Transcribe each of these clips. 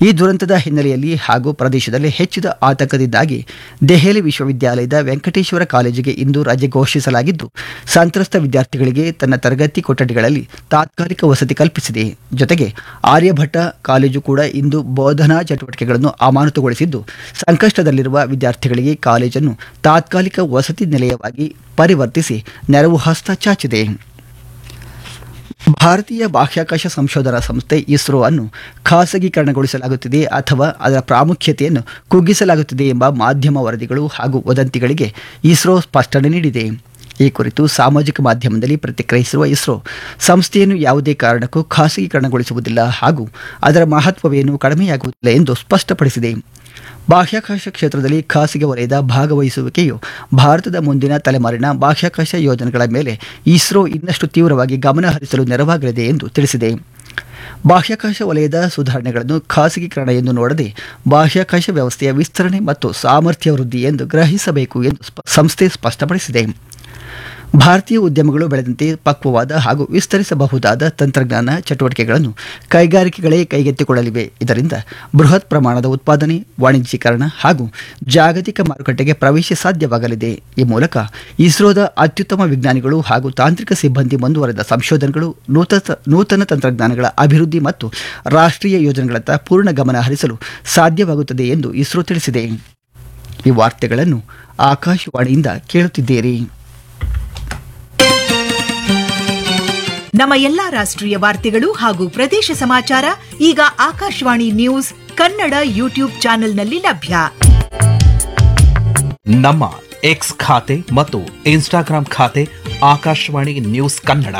ಈ ದುರಂತದ ಹಿನ್ನೆಲೆಯಲ್ಲಿ ಹಾಗೂ ಪ್ರದೇಶದಲ್ಲಿ ಹೆಚ್ಚಿದ ಆತಂಕದಿಂದಾಗಿ ದೆಹಲಿ ವಿಶ್ವವಿದ್ಯಾಲಯದ ವೆಂಕಟೇಶ್ವರ ಕಾಲೇಜಿಗೆ ಇಂದು ರಜೆ ಘೋಷಿಸಲಾಗಿದ್ದು ಸಂತ್ರಸ್ತ ವಿದ್ಯಾರ್ಥಿಗಳಿಗೆ ತನ್ನ ತರಗತಿ ಕೊಠಡಿಗಳಲ್ಲಿ ತಾತ್ಕಾಲಿಕ ವಸತಿ ಕಲ್ಪಿಸಿದೆ ಜೊತೆಗೆ ಆರ್ಯಭಟ್ಟ ಕಾಲೇಜು ಕೂಡ ಇಂದು ಬೋಧನಾ ಚಟುವಟಿಕೆಗಳನ್ನು ಅಮಾನತುಗೊಳಿಸಿದ್ದು ಸಂಕಷ್ಟದಲ್ಲಿರುವ ವಿದ್ಯಾರ್ಥಿಗಳಿಗೆ ಕಾಲೇಜನ್ನು ತಾತ್ಕಾಲಿಕ ವಸತಿ ನಿಲಯವಾಗಿ ಪರಿವರ್ತಿಸಿ ನೆರವು ಹಸ್ತ ಚಾಚಿದೆ ಭಾರತೀಯ ಬಾಹ್ಯಾಕಾಶ ಸಂಶೋಧನಾ ಸಂಸ್ಥೆ ಇಸ್ರೋ ಅನ್ನು ಖಾಸಗೀಕರಣಗೊಳಿಸಲಾಗುತ್ತಿದೆ ಅಥವಾ ಅದರ ಪ್ರಾಮುಖ್ಯತೆಯನ್ನು ಕುಗ್ಗಿಸಲಾಗುತ್ತಿದೆ ಎಂಬ ಮಾಧ್ಯಮ ವರದಿಗಳು ಹಾಗೂ ವದಂತಿಗಳಿಗೆ ಇಸ್ರೋ ಸ್ಪಷ್ಟನೆ ನೀಡಿದೆ ಈ ಕುರಿತು ಸಾಮಾಜಿಕ ಮಾಧ್ಯಮದಲ್ಲಿ ಪ್ರತಿಕ್ರಿಯಿಸಿರುವ ಇಸ್ರೋ ಸಂಸ್ಥೆಯನ್ನು ಯಾವುದೇ ಕಾರಣಕ್ಕೂ ಖಾಸಗೀಕರಣಗೊಳಿಸುವುದಿಲ್ಲ ಹಾಗೂ ಅದರ ಮಹತ್ವವೇನು ಕಡಿಮೆಯಾಗುವುದಿಲ್ಲ ಎಂದು ಸ್ಪಷ್ಟಪಡಿಸಿದೆ ಬಾಹ್ಯಾಕಾಶ ಕ್ಷೇತ್ರದಲ್ಲಿ ಖಾಸಗಿ ವಲಯದ ಭಾಗವಹಿಸುವಿಕೆಯು ಭಾರತದ ಮುಂದಿನ ತಲೆಮಾರಿನ ಬಾಹ್ಯಾಕಾಶ ಯೋಜನೆಗಳ ಮೇಲೆ ಇಸ್ರೋ ಇನ್ನಷ್ಟು ತೀವ್ರವಾಗಿ ಗಮನ ಹರಿಸಲು ನೆರವಾಗಲಿದೆ ಎಂದು ತಿಳಿಸಿದೆ ಬಾಹ್ಯಾಕಾಶ ವಲಯದ ಸುಧಾರಣೆಗಳನ್ನು ಖಾಸಗೀಕರಣ ಎಂದು ನೋಡದೆ ಬಾಹ್ಯಾಕಾಶ ವ್ಯವಸ್ಥೆಯ ವಿಸ್ತರಣೆ ಮತ್ತು ಸಾಮರ್ಥ್ಯ ವೃದ್ಧಿ ಎಂದು ಗ್ರಹಿಸಬೇಕು ಎಂದು ಸ್ಪ- ಸಂಸ್ಥೆ ಸ್ಪಷ್ಟಪಡಿಸಿದೆ ಭಾರತೀಯ ಉದ್ಯಮಗಳು ಬೆಳೆದಂತೆ ಪಕ್ವವಾದ ಹಾಗೂ ವಿಸ್ತರಿಸಬಹುದಾದ ತಂತ್ರಜ್ಞಾನ ಚಟುವಟಿಕೆಗಳನ್ನು ಕೈಗಾರಿಕೆಗಳೇ ಕೈಗೆತ್ತಿಕೊಳ್ಳಲಿವೆ ಇದರಿಂದ ಬೃಹತ್ ಪ್ರಮಾಣದ ಉತ್ಪಾದನೆ ವಾಣಿಜ್ಯೀಕರಣ ಹಾಗೂ ಜಾಗತಿಕ ಮಾರುಕಟ್ಟೆಗೆ ಪ್ರವೇಶ ಸಾಧ್ಯವಾಗಲಿದೆ ಈ ಮೂಲಕ ಇಸ್ರೋದ ಅತ್ಯುತ್ತಮ ವಿಜ್ಞಾನಿಗಳು ಹಾಗೂ ತಾಂತ್ರಿಕ ಸಿಬ್ಬಂದಿ ಮುಂದುವರೆದ ಸಂಶೋಧನೆಗಳು ನೂತನ ನೂತನ ತಂತ್ರಜ್ಞಾನಗಳ ಅಭಿವೃದ್ಧಿ ಮತ್ತು ರಾಷ್ಟ್ರೀಯ ಯೋಜನೆಗಳತ್ತ ಪೂರ್ಣ ಗಮನ ಹರಿಸಲು ಸಾಧ್ಯವಾಗುತ್ತದೆ ಎಂದು ಇಸ್ರೋ ತಿಳಿಸಿದೆ ಈ ವಾರ್ತೆಗಳನ್ನು ಆಕಾಶವಾಣಿಯಿಂದ ಕೇಳುತ್ತಿದ್ದೀರಿ ನಮ್ಮ ಎಲ್ಲಾ ರಾಷ್ಟ್ರೀಯ ವಾರ್ತೆಗಳು ಹಾಗೂ ಪ್ರದೇಶ ಸಮಾಚಾರ ಈಗ ಆಕಾಶವಾಣಿ ನ್ಯೂಸ್ ಕನ್ನಡ ಯೂಟ್ಯೂಬ್ ಚಾನೆಲ್ನಲ್ಲಿ ಲಭ್ಯ ನಮ್ಮ ಎಕ್ಸ್ ಖಾತೆ ಮತ್ತು ಇನ್ಸ್ಟಾಗ್ರಾಂ ಖಾತೆ ಆಕಾಶವಾಣಿ ನ್ಯೂಸ್ ಕನ್ನಡ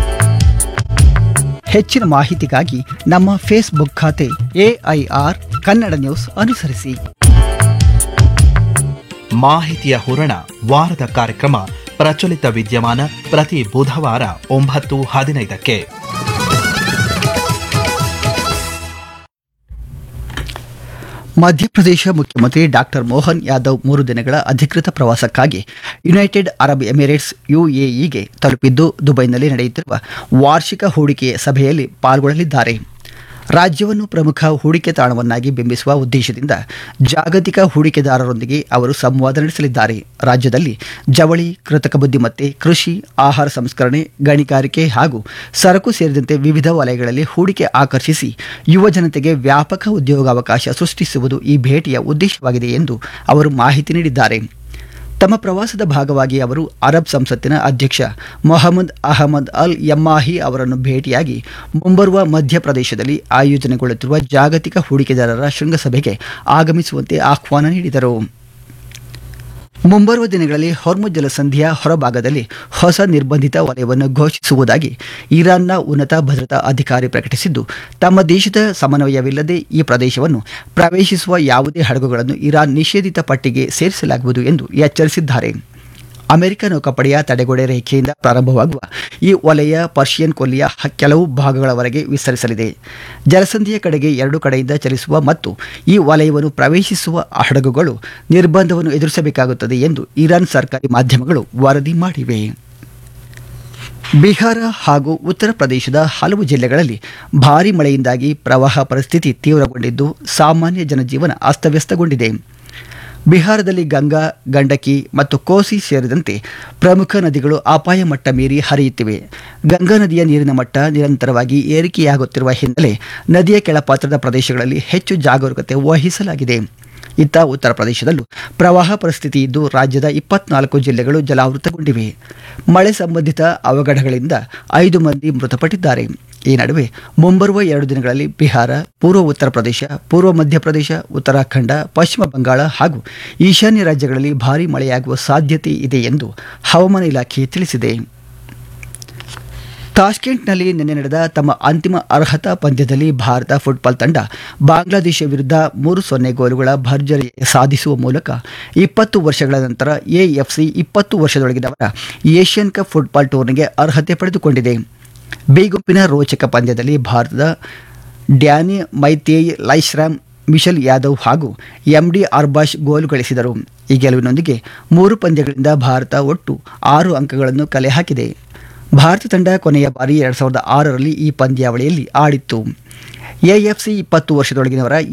ಹೆಚ್ಚಿನ ಮಾಹಿತಿಗಾಗಿ ನಮ್ಮ ಫೇಸ್ಬುಕ್ ಖಾತೆ ಎಐಆರ್ ಕನ್ನಡ ನ್ಯೂಸ್ ಅನುಸರಿಸಿ ಮಾಹಿತಿಯ ಹೂರಣ ವಾರದ ಕಾರ್ಯಕ್ರಮ ಪ್ರಚಲಿತ ವಿದ್ಯಮಾನ ಪ್ರತಿ ಬುಧವಾರ ಒಂಬತ್ತು ಹದಿನೈದಕ್ಕೆ ಮಧ್ಯಪ್ರದೇಶ ಮುಖ್ಯಮಂತ್ರಿ ಡಾಕ್ಟರ್ ಮೋಹನ್ ಯಾದವ್ ಮೂರು ದಿನಗಳ ಅಧಿಕೃತ ಪ್ರವಾಸಕ್ಕಾಗಿ ಯುನೈಟೆಡ್ ಅರಬ್ ಎಮಿರೇಟ್ಸ್ ಯುಎಇಗೆ ತಲುಪಿದ್ದು ದುಬೈನಲ್ಲಿ ನಡೆಯುತ್ತಿರುವ ವಾರ್ಷಿಕ ಹೂಡಿಕೆ ಸಭೆಯಲ್ಲಿ ಪಾಲ್ಗೊಳ್ಳಲಿದ್ದಾರೆ ರಾಜ್ಯವನ್ನು ಪ್ರಮುಖ ಹೂಡಿಕೆ ತಾಣವನ್ನಾಗಿ ಬಿಂಬಿಸುವ ಉದ್ದೇಶದಿಂದ ಜಾಗತಿಕ ಹೂಡಿಕೆದಾರರೊಂದಿಗೆ ಅವರು ಸಂವಾದ ನಡೆಸಲಿದ್ದಾರೆ ರಾಜ್ಯದಲ್ಲಿ ಜವಳಿ ಕೃತಕ ಬುದ್ಧಿಮತ್ತೆ ಕೃಷಿ ಆಹಾರ ಸಂಸ್ಕರಣೆ ಗಣಿಗಾರಿಕೆ ಹಾಗೂ ಸರಕು ಸೇರಿದಂತೆ ವಿವಿಧ ವಲಯಗಳಲ್ಲಿ ಹೂಡಿಕೆ ಆಕರ್ಷಿಸಿ ಯುವ ಜನತೆಗೆ ವ್ಯಾಪಕ ಉದ್ಯೋಗಾವಕಾಶ ಸೃಷ್ಟಿಸುವುದು ಈ ಭೇಟಿಯ ಉದ್ದೇಶವಾಗಿದೆ ಎಂದು ಅವರು ಮಾಹಿತಿ ನೀಡಿದ್ದಾರೆ ತಮ್ಮ ಪ್ರವಾಸದ ಭಾಗವಾಗಿ ಅವರು ಅರಬ್ ಸಂಸತ್ತಿನ ಅಧ್ಯಕ್ಷ ಮೊಹಮ್ಮದ್ ಅಹಮದ್ ಅಲ್ ಯಮ್ಮಾಹಿ ಅವರನ್ನು ಭೇಟಿಯಾಗಿ ಮುಂಬರುವ ಮಧ್ಯಪ್ರದೇಶದಲ್ಲಿ ಆಯೋಜನೆಗೊಳ್ಳುತ್ತಿರುವ ಜಾಗತಿಕ ಹೂಡಿಕೆದಾರರ ಶೃಂಗಸಭೆಗೆ ಆಗಮಿಸುವಂತೆ ಆಹ್ವಾನ ನೀಡಿದರು ಮುಂಬರುವ ದಿನಗಳಲ್ಲಿ ಹೊರ್ಮುಜ್ ಜಲಸಂಧಿಯ ಹೊರಭಾಗದಲ್ಲಿ ಹೊಸ ನಿರ್ಬಂಧಿತ ವಲಯವನ್ನು ಘೋಷಿಸುವುದಾಗಿ ಇರಾನ್ನ ಉನ್ನತ ಭದ್ರತಾ ಅಧಿಕಾರಿ ಪ್ರಕಟಿಸಿದ್ದು ತಮ್ಮ ದೇಶದ ಸಮನ್ವಯವಿಲ್ಲದೆ ಈ ಪ್ರದೇಶವನ್ನು ಪ್ರವೇಶಿಸುವ ಯಾವುದೇ ಹಡಗುಗಳನ್ನು ಇರಾನ್ ನಿಷೇಧಿತ ಪಟ್ಟಿಗೆ ಸೇರಿಸಲಾಗುವುದು ಎಂದು ಎಚ್ಚರಿಸಿದ್ದಾರೆ ಅಮೆರಿಕ ನೌಕಾಪಡೆಯ ತಡೆಗೋಡೆ ರೇಖೆಯಿಂದ ಪ್ರಾರಂಭವಾಗುವ ಈ ವಲಯ ಪರ್ಷಿಯನ್ ಕೊಲ್ಲಿಯ ಹ- ಕೆಲವು ಭಾಗಗಳವರೆಗೆ ವಿಸ್ತರಿಸಲಿದೆ ಜಲಸಂಧಿಯ ಕಡೆಗೆ ಎರಡು ಕಡೆಯಿಂದ ಚಲಿಸುವ ಮತ್ತು ಈ ವಲಯವನ್ನು ಪ್ರವೇಶಿಸುವ ಹಡಗುಗಳು ನಿರ್ಬಂಧವನ್ನು ಎದುರಿಸಬೇಕಾಗುತ್ತದೆ ಎಂದು ಇರಾನ್ ಸರ್ಕಾರಿ ಮಾಧ್ಯಮಗಳು ವರದಿ ಮಾಡಿವೆ ಬಿಹಾರ ಹಾಗೂ ಉತ್ತರ ಪ್ರದೇಶದ ಹಲವು ಜಿಲ್ಲೆಗಳಲ್ಲಿ ಭಾರೀ ಮಳೆಯಿಂದಾಗಿ ಪ್ರವಾಹ ಪರಿಸ್ಥಿತಿ ತೀವ್ರಗೊಂಡಿದ್ದು ಸಾಮಾನ್ಯ ಜನಜೀವನ ಅಸ್ತವ್ಯಸ್ತಗೊಂಡಿದೆ ಬಿಹಾರದಲ್ಲಿ ಗಂಗಾ ಗಂಡಕಿ ಮತ್ತು ಕೋಸಿ ಸೇರಿದಂತೆ ಪ್ರಮುಖ ನದಿಗಳು ಅಪಾಯ ಮಟ್ಟ ಮೀರಿ ಹರಿಯುತ್ತಿವೆ ಗಂಗಾ ನದಿಯ ನೀರಿನ ಮಟ್ಟ ನಿರಂತರವಾಗಿ ಏರಿಕೆಯಾಗುತ್ತಿರುವ ಹಿನ್ನೆಲೆ ನದಿಯ ಕೆಳಪಾತ್ರದ ಪ್ರದೇಶಗಳಲ್ಲಿ ಹೆಚ್ಚು ಜಾಗರೂಕತೆ ವಹಿಸಲಾಗಿದೆ ಇತ್ತ ಉತ್ತರ ಪ್ರದೇಶದಲ್ಲೂ ಪ್ರವಾಹ ಪರಿಸ್ಥಿತಿ ಇದ್ದು ರಾಜ್ಯದ ಇಪ್ಪತ್ನಾಲ್ಕು ಜಿಲ್ಲೆಗಳು ಜಲಾವೃತಗೊಂಡಿವೆ ಮಳೆ ಸಂಬಂಧಿತ ಅವಘಡಗಳಿಂದ ಐದು ಮಂದಿ ಮೃತಪಟ್ಟಿದ್ದಾರೆ ಈ ನಡುವೆ ಮುಂಬರುವ ಎರಡು ದಿನಗಳಲ್ಲಿ ಬಿಹಾರ ಪೂರ್ವ ಉತ್ತರ ಪ್ರದೇಶ ಪೂರ್ವ ಮಧ್ಯಪ್ರದೇಶ ಉತ್ತರಾಖಂಡ ಪಶ್ಚಿಮ ಬಂಗಾಳ ಹಾಗೂ ಈಶಾನ್ಯ ರಾಜ್ಯಗಳಲ್ಲಿ ಭಾರೀ ಮಳೆಯಾಗುವ ಸಾಧ್ಯತೆ ಇದೆ ಎಂದು ಹವಾಮಾನ ಇಲಾಖೆ ತಿಳಿಸಿದೆ ತಾಷ್ಕೆಂಟ್ನಲ್ಲಿ ನಿನ್ನೆ ನಡೆದ ತಮ್ಮ ಅಂತಿಮ ಅರ್ಹತಾ ಪಂದ್ಯದಲ್ಲಿ ಭಾರತ ಫುಟ್ಬಾಲ್ ತಂಡ ಬಾಂಗ್ಲಾದೇಶ ವಿರುದ್ಧ ಮೂರು ಸೊನ್ನೆ ಗೋಲುಗಳ ಭರ್ಜರಿ ಸಾಧಿಸುವ ಮೂಲಕ ಇಪ್ಪತ್ತು ವರ್ಷಗಳ ನಂತರ ಎಎಫ್ಸಿ ಇಪ್ಪತ್ತು ವರ್ಷದೊಳಗಿನವರ ಏಷ್ಯನ್ ಕಪ್ ಫುಟ್ಬಾಲ್ ಟೂರ್ನಿಗೆ ಅರ್ಹತೆ ಪಡೆದುಕೊಂಡಿದೆ ಬಿ ಗುಂಪಿನ ರೋಚಕ ಪಂದ್ಯದಲ್ಲಿ ಭಾರತದ ಡ್ಯಾನಿ ಮೈತೇಯ್ ಲೈಶ್ರಾಮ್ ಮಿಶೆಲ್ ಯಾದವ್ ಹಾಗೂ ಎಂಡಿ ಅರ್ಬಾಷ್ ಗೋಲು ಗಳಿಸಿದರು ಈ ಗೆಲುವಿನೊಂದಿಗೆ ಮೂರು ಪಂದ್ಯಗಳಿಂದ ಭಾರತ ಒಟ್ಟು ಆರು ಅಂಕಗಳನ್ನು ಕಲೆ ಹಾಕಿದೆ ಭಾರತ ತಂಡ ಕೊನೆಯ ಬಾರಿ ಎರಡು ಸಾವಿರದ ಆರರಲ್ಲಿ ಈ ಪಂದ್ಯಾವಳಿಯಲ್ಲಿ ಆಡಿತ್ತು ಎಎಫ್ಸಿ ಇಪ್ಪತ್ತು ವರ್ಷದೊಳಗಿನವರ